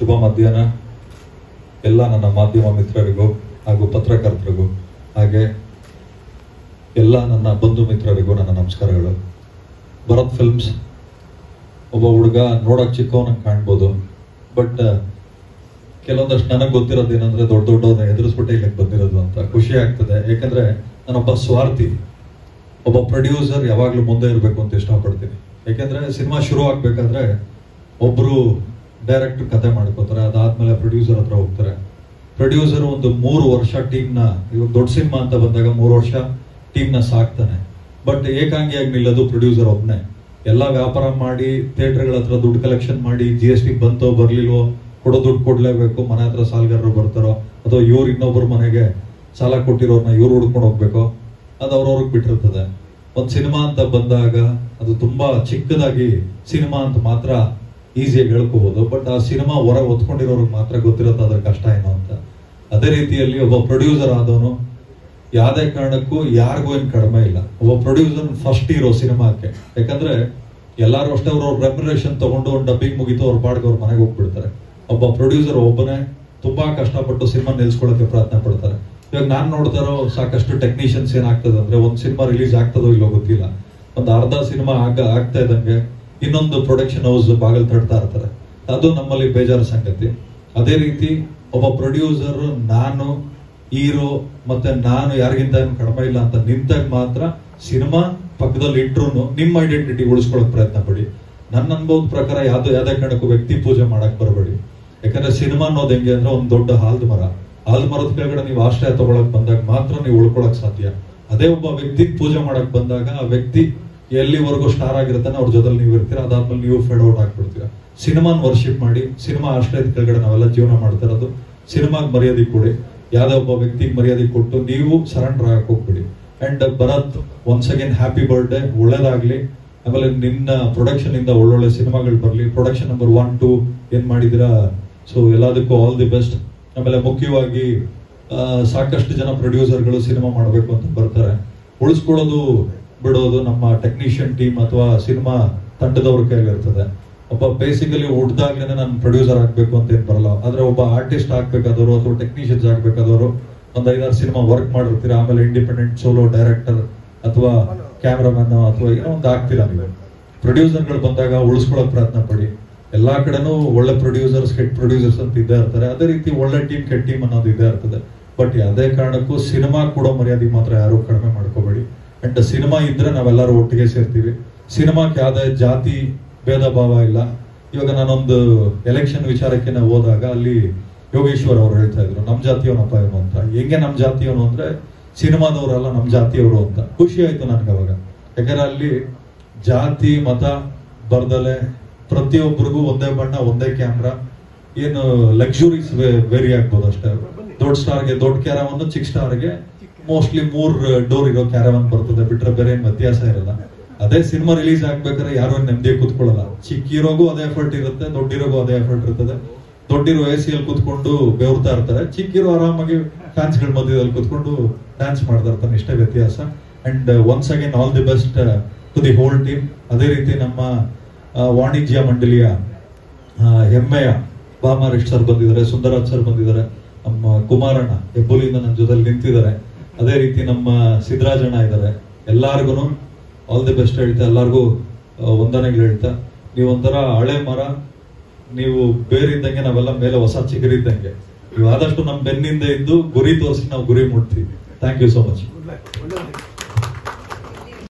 ಶುಭ ಮಧ್ಯಾಹ್ನ ಎಲ್ಲ ನನ್ನ ಮಾಧ್ಯಮ ಮಿತ್ರರಿಗೂ ಹಾಗೂ ಪತ್ರಕರ್ತರಿಗೂ ಹಾಗೆ ಎಲ್ಲ ನನ್ನ ಬಂಧು ಮಿತ್ರರಿಗೂ ನನ್ನ ನಮಸ್ಕಾರಗಳು ಭರತ್ ಫಿಲ್ಮ್ಸ್ ಒಬ್ಬ ಹುಡುಗ ನೋಡಕ್ ಚಿಕ್ಕವನಂಗೆ ಕಾಣ್ಬೋದು ಬಟ್ ಕೆಲವೊಂದಷ್ಟು ನನಗೆ ಗೊತ್ತಿರೋದು ಏನಂದ್ರೆ ದೊಡ್ಡ ದೊಡ್ಡವ್ರನ್ನ ಎದುರಿಸ್ಬಿಟ್ಟೆ ಇಲ್ಲಿಗೆ ಬಂದಿರೋದು ಅಂತ ಖುಷಿ ಆಗ್ತದೆ ಯಾಕಂದ್ರೆ ನಾನೊಬ್ಬ ಸ್ವಾರ್ಥಿ ಒಬ್ಬ ಪ್ರೊಡ್ಯೂಸರ್ ಯಾವಾಗ್ಲೂ ಮುಂದೆ ಇರಬೇಕು ಅಂತ ಇಷ್ಟಪಡ್ತೀನಿ ಯಾಕಂದ್ರೆ ಸಿನಿಮಾ ಶುರು ಆಗ್ಬೇಕಾದ್ರೆ ಒಬ್ರು ಡೈರೆಕ್ಟರ್ ಕತೆ ಮಾಡ್ಕೋತಾರೆ ಅದಾದ್ಮೇಲೆ ಪ್ರೊಡ್ಯೂಸರ್ ಹತ್ರ ಹೋಗ್ತಾರೆ ಪ್ರೊಡ್ಯೂಸರ್ ಒಂದು ಮೂರು ವರ್ಷ ಟೀಮ್ನ ಇವಾಗ ದೊಡ್ಡ ಸಿನಿಮಾ ಅಂತ ಬಂದಾಗ ಮೂರು ವರ್ಷ ಟೀಮ್ನ ಸಾಕ್ತಾನೆ ಬಟ್ ಏಕಾಂಗಿಯಾಗಿ ನಿಲ್ಲೋದು ಪ್ರೊಡ್ಯೂಸರ್ ಒಬ್ನೇ ಎಲ್ಲ ವ್ಯಾಪಾರ ಮಾಡಿ ಥಿಯೇಟರ್ಗಳ ಹತ್ರ ದುಡ್ಡು ಕಲೆಕ್ಷನ್ ಮಾಡಿ ಜಿ ಎಸ್ ಟಿ ಬಂತೋ ಬರ್ಲಿಲ್ವೋ ಕೊಡೋ ದುಡ್ಡು ಕೊಡ್ಲೇಬೇಕು ಮನೆ ಹತ್ರ ಸಾಲಗಾರರು ಬರ್ತಾರೋ ಅಥವಾ ಇವ್ರು ಇನ್ನೊಬ್ಬರ ಮನೆಗೆ ಸಾಲ ಕೊಟ್ಟಿರೋರ್ನ ಇವ್ರು ಹುಡ್ಕೊಂಡು ಹೋಗ್ಬೇಕು ಅದು ಅವ್ರವ್ರಿಗೆ ಬಿಟ್ಟಿರ್ತದೆ ಒಂದ್ ಸಿನಿಮಾ ಅಂತ ಬಂದಾಗ ಅದು ತುಂಬಾ ಚಿಕ್ಕದಾಗಿ ಸಿನಿಮಾ ಅಂತ ಮಾತ್ರ ಈಸಿಯಾಗಿ ಹೇಳ್ಕೋಬಹುದು ಬಟ್ ಆ ಸಿನಿಮಾ ಹೊರ ಹೊತ್ಕೊಂಡಿರೋರ್ಗೆ ಮಾತ್ರ ಗೊತ್ತಿರುತ್ತೆ ಅದ್ರ ಕಷ್ಟ ಏನು ಅಂತ ಅದೇ ರೀತಿಯಲ್ಲಿ ಒಬ್ಬ ಪ್ರೊಡ್ಯೂಸರ್ ಆದವನು ಯಾವುದೇ ಕಾರಣಕ್ಕೂ ಯಾರಿಗೂ ಏನು ಕಡಿಮೆ ಇಲ್ಲ ಒಬ್ಬ ಪ್ರೊಡ್ಯೂಸರ್ ಫಸ್ಟ್ ಇರೋ ಸಿನಿಮಾಕ್ಕೆ ಯಾಕಂದ್ರೆ ಎಲ್ಲಾರು ಅಷ್ಟೇ ಅವ್ರ ರೆಮ್ಯುನರೇಷನ್ ತಗೊಂಡು ಒಂದು ಡಬ್ಬಿಂಗ್ ಮುಗಿತು ಅವ್ರ ಪಾಡ್ಗೆ ಅವ್ರ ಮನೆಗೆ ಹೋಗ್ಬಿಡ್ತಾರೆ ಒಬ್ಬ ಪ್ರೊಡ್ಯೂಸರ್ ಒಬ್ಬನೇ ತುಂಬಾ ಕಷ್ಟಪಟ್ಟು ಸಿನಿಮಾ ನಿಲ್ಸ್ಕೊಳ್ಳೋಕೆ ಪ್ರಯತ್ನ ಪಡ್ತಾರೆ ಇವಾಗ ನಾನ್ ನೋಡ್ತಾ ಇರೋ ಸಾಕಷ್ಟು ಟೆಕ್ನಿಷಿಯನ್ಸ್ ಏನಾಗ್ತದೆ ಅಂದ್ರೆ ಒಂದ್ ಸಿನಿಮಾ ರಿಲೀಸ್ ಆಗ್ತದೋ ಇಲ್ಲೋ ಗೊತ್ತಿಲ್ಲ ಒಂದು ಅರ್ಧ ಸಿನಿಮಾ ಆಗ ಆಗ್ತಾ ಇದ್ದಂಗೆ ಇನ್ನೊಂದು ಪ್ರೊಡಕ್ಷನ್ ಹೌಸ್ ಬಾಗಿಲು ತಡ್ತಾ ಇರ್ತಾರೆ ಅದು ನಮ್ಮಲ್ಲಿ ಬೇಜಾರು ಸಂಗತಿ ಅದೇ ರೀತಿ ಒಬ್ಬ ಪ್ರೊಡ್ಯೂಸರ್ ನಾನು ಹೀರೋ ಮತ್ತೆ ನಾನು ಯಾರಿಗಿಂತ ಏನು ಕಡಿಮೆ ಇಲ್ಲ ಅಂತ ನಿಂತಾಗ ಮಾತ್ರ ಸಿನಿಮಾ ಪಕ್ಕದಲ್ಲಿ ಇಟ್ರು ನಿಮ್ಮ ಐಡೆಂಟಿಟಿ ಉಳಿಸ್ಕೊಳಕ್ ಪ್ರಯತ್ನ ಪಡಿ ನನ್ನ ಅನುಭವದ ಪ್ರಕಾರ ಯಾವ್ದು ಯಾವ್ದೇ ಕಾರಣಕ್ಕೂ ವ್ಯಕ್ತಿ ಪೂಜೆ ಮಾಡಕ್ ಬರಬೇಡಿ ಯಾಕಂದ್ರೆ ಸಿನಿಮಾ ಅನ್ನೋದು ಹೆಂಗೆ ಅಂದ್ರೆ ಒಂದು ದೊಡ್ಡ ಹಾಲ್ದ ಮರ ಹಾಲ್ದ ಮರದ ಕೆಳಗಡೆ ನೀವು ಆಶ್ರಯ ತಗೊಳಕ್ ಬಂದಾಗ ಮಾತ್ರ ನೀವು ಉಳ್ಕೊಳಕ್ ಸಾಧ್ಯ ಅದೇ ಒಬ್ಬ ವ್ಯಕ್ತಿ ಪೂಜೆ ಮಾಡಕ್ ಬಂದಾಗ ಆ ವ್ಯಕ್ತಿ ಎಲ್ಲಿವರೆಗೂ ಸ್ಟಾರ್ ಆಗಿರ್ತಾನೆ ಅವ್ರ ಜೊತೆ ನೀವು ಇರ್ತೀರ ಅದಾದ್ಮೇಲೆ ನೀವು ಫೆಡ್ ಔಟ್ ಆಗ್ಬಿಡ್ತೀರ ಸಿನಿಮಾನ್ ವರ್ಷಿಪ್ ಮಾಡಿ ಸಿನಿಮಾ ಆಶ್ರಯದ ಕೆಳಗಡೆ ನಾವೆಲ್ಲ ಜೀವನ ಮಾಡ್ತಾ ಇರೋದು ಸಿನಿಮಾಗ್ ಮರ್ಯಾದೆ ಕೊಡಿ ಯಾವ್ದೇ ಒಬ್ಬ ವ್ಯಕ್ತಿಗೆ ಮರ್ಯಾದೆ ಕೊಟ್ಟು ನೀವು ಸರೆಂಡರ್ ಆಗಕ್ ಹೋಗ್ಬಿಡಿ and Bharat once again happy birthday ಒಳ್ಳೇದಾಗ್ಲಿ ಆಮೇಲೆ ನಿನ್ನ ಪ್ರೊಡಕ್ಷನ್ ಇಂದ ಒಳ್ಳೊಳ್ಳೆ ಸಿನಿಮಾಗಳು ಬರಲಿ ಪ್ರೊಡಕ್ಷನ್ ನಂಬರ್ ಒನ್ ಟೂ ಏನ್ ಮಾಡಿದಿರಾ ಸೊ ಎಲ್ಲದಕ್ಕೂ ಆಲ್ ದಿ ಬೆಸ್ಟ್ ಆಮೇಲೆ ಮುಖ್ಯವಾಗಿ ಆ, ಸಾಕಷ್ಟು ಜನ ಪ್ರೊಡ್ಯೂಸರ್ಗಳು ಸಿನಿಮಾ ಮಾಡಬೇಕು ಅಂತ ಬರ್ತಾರೆ ಉಳಿಸ್ಕೊಳ್ಳೋದು ಬಿಡೋದು ನಮ್ಮ ಟೆಕ್ನಿಷಿಯನ್ ಟೀಮ್ ಅಥವಾ ಸಿನಿಮಾ ತಂಡದವ್ರ ಕೈಲಿರ್ತದೆ ಒಬ್ಬ ಬೇಸಿಕಲಿ ಹುಡ್ದಾಗ್ಲೇನೆ ನಾನು ಪ್ರೊಡ್ಯೂಸರ್ ಆಗ್ಬೇಕು ಅಂತ ಏನ್ ಬರಲ್ಲ ಆದ್ರೆ ಒಬ್ಬ ಆರ್ಟಿಸ್ಟ್ ಆಗ್ಬೇಕಾದವರು ಅಥವಾ ಟೆಕ್ನಿಷಿಯನ್ಸ್ ಆಗ್ಬೇಕಾದವರು ಒಂದ್ ಐದಾರು ಸಿನಿಮಾ ವರ್ಕ್ ಮಾಡಿರ್ತೀರ ಆಮೇಲೆ ಇಂಡಿಪೆಂಡೆಂಟ್ ಸೋಲೋ ಡೈರೆಕ್ಟರ್ ಅಥವಾ ಕ್ಯಾಮ್ರಾಮನ್ ಅಥವಾ ಏನೋ ಒಂದು ಆಗ್ತೀರಾ ನೀವು ಪ್ರೊಡ್ಯೂಸರ್ಗಳು ಬಂದಾಗ ಉಳಿಸ್ಕೊಳ್ಳೋಕೆ ಪ್ರಯತ್ನ ಪಡಿ ಎಲ್ಲಾ ಕಡೆನೂ ಒಳ್ಳೆ ಪ್ರೊಡ್ಯೂಸರ್ಸ್ ಕೆಟ್ಟ ಪ್ರೊಡ್ಯೂಸರ್ಸ್ ಅಂತ ಇದ್ದೇ ಇರ್ತಾರೆ ಅದೇ ರೀತಿ ಒಳ್ಳೆ ಟೀಮ್ ಕೆಟ್ಟ ಟೀಮ್ ಅನ್ನೋದು ಇದ್ದೇ ಇರ್ತದೆ ಬಟ್ ಯಾವುದೇ ಕಾರಣಕ್ಕೂ ಸಿನಿಮಾ ಕೊಡೋ ಮರ್ಯಾದೆ ಮಾತ್ರ ಯಾರು ಕಡಿಮೆ ಮಾಡ್ಕೋಬೇಡಿ ಅಂಡ್ ಸಿನಿಮಾ ಇದ್ರೆ ನಾವೆಲ್ಲರೂ ಒಟ್ಟಿಗೆ ಸೇರ್ತೀವಿ ಸಿನಿಮಾಕ್ಕೆ ಯಾವುದೇ ಜಾತಿ ಭೇದ ಭಾವ ಇಲ್ಲ ಇವಾಗ ನಾನೊಂದು ಎಲೆಕ್ಷನ್ ವಿಚಾರಕ್ಕೆ ನಾವು ಹೋದಾಗ ಅಲ್ಲಿ ಯೋಗೇಶ್ವರ್ ಅವರು ಹೇಳ್ತಾ ಇದ್ರು ನಮ್ ಜಾತಿಯವನಪ್ಪ ಇವನು ಅಂತ ಹೆಂಗೆ ನಮ್ ಜಾತಿಯವನು ಅಂದ್ರೆ ಸಿನಿಮಾದವರಲ್ಲ ನಮ್ ಜಾತಿಯವರು ಅಂತ ಖುಷಿ ಆಯ್ತು ನನ್ಗೆ ಅವಾಗ ಯಾಕಂದ್ರೆ ಅಲ್ಲಿ ಜಾತಿ ಮತ ಬರ್ದಲೆ ಪ್ರತಿಯೊಬ್ಬರಿಗೂ ಒಂದೇ ಬಣ್ಣ ಒಂದೇ ಕ್ಯಾಮ್ರಾ ಏನು ಲಕ್ಸುರೀಸ್ ವೇರಿ ಆಗ್ಬೋದು ಅಷ್ಟೇ ದೊಡ್ಡ ಸ್ಟಾರ್ಗೆ ದೊಡ್ಡ ಕ್ಯಾರವನ್ ಚಿಕ್ಕ ಸ್ಟಾರ್ಗೆ ಮೋಸ್ಟ್ಲಿ ಮೂರ್ ಡೋರ್ ಇರೋ ಕ್ಯಾರವನ್ ಬರ್ತದೆ ಬಿಟ್ರೆ ಬೇರೆ ಏನ್ ವ್ಯತ್ಯಾಸ ಇರಲ್ಲ ಅದೇ ಸಿನಿಮಾ ರಿಲೀಸ್ ಆಗ್ಬೇಕಾದ್ರೆ ಯಾರು ನೆಮ್ಮದಿ ಕೂತ್ಕೊಳ್ಳಲ್ಲ ಚಿಕ್ಕ ಹೀರೋಗೂ ಅದೇ ಎಫರ್ಟ್ ಇರುತ್ತೆ ದೊಡ್ಡ ಹೀರೋಗೂ ಅದೇ ಎಫರ್ಟ್ ಇರ್ತದೆ ದೊಡ್ಡಿರೋ ಎ ಸಿ ಅಲ್ಲಿ ಕೂತ್ಕೊಂಡು ಬೆವರ್ತಾ ಇರ್ತಾರೆ ಚಿಕ್ಕಿರೋ ಆರಾಮಾಗಿ ಫ್ಯಾನ್ಸ್ ಗಳ ಮಧ್ಯದಲ್ಲಿ ಕೂತ್ಕೊಂಡು ಡ್ಯಾನ್ಸ್ ಮಾಡ್ತಾ ಇರ್ತಾನೆ ಇಷ್ಟೇ ವ್ಯತ್ಯಾಸ and once again all the best to the whole team ಅದೇ ರೀತಿ ನಮ್ಮ ಆ, ವಾಣಿಜ್ಯ ಮಂಡಳಿಯ ಆ, ಹೆಮ್ಮೆಯ ಬಾಮಾರಿಷ್ ಸರ್ ಬಂದಿದ್ದಾರೆ ಸುಂದರಾಜ್ ಸರ್ ಬಂದಿದ್ದಾರೆ ನಮ್ಮ ಕುಮಾರಣ್ಣ ಹೆಬ್ಬುಲಿಯಿಂದ ನನ್ನ ಜೊತೆಲಿ ನಿಂತಿದ್ದಾರೆ ಅದೇ ರೀತಿ ನಮ್ಮ ಸಿದ್ದರಾಜಣ್ಣ ಇದ್ದಾರೆ ಎಲ್ಲಾರ್ಗು ಆಲ್ ದಿ ಬೆಸ್ಟ್ ಹೇಳ್ತಾ ಎಲ್ಲಾರ್ಗೂ ಆ, ವಂದನೆಗಳು ಹೇಳ್ತಾ ನೀವು ಒಂಥರ ಹಳೆ ಮರ ನೀವು ಬೇರಿದ್ದಂಗೆ ನಾವೆಲ್ಲ ಮೇಲೆ ಹೊಸ ಚಿಗುರಿದ್ದಂಗೆ ನೀವು ಆದಷ್ಟು ನಮ್ಮ ಬೆನ್ನಿಂದ ಇದ್ದು ಗುರಿ ತೋರಿಸಿ ನಾವು ಗುರಿ ಮುಟ್ತೀವಿ ಥ್ಯಾಂಕ್ ಯು ಸೋ ಮಚ್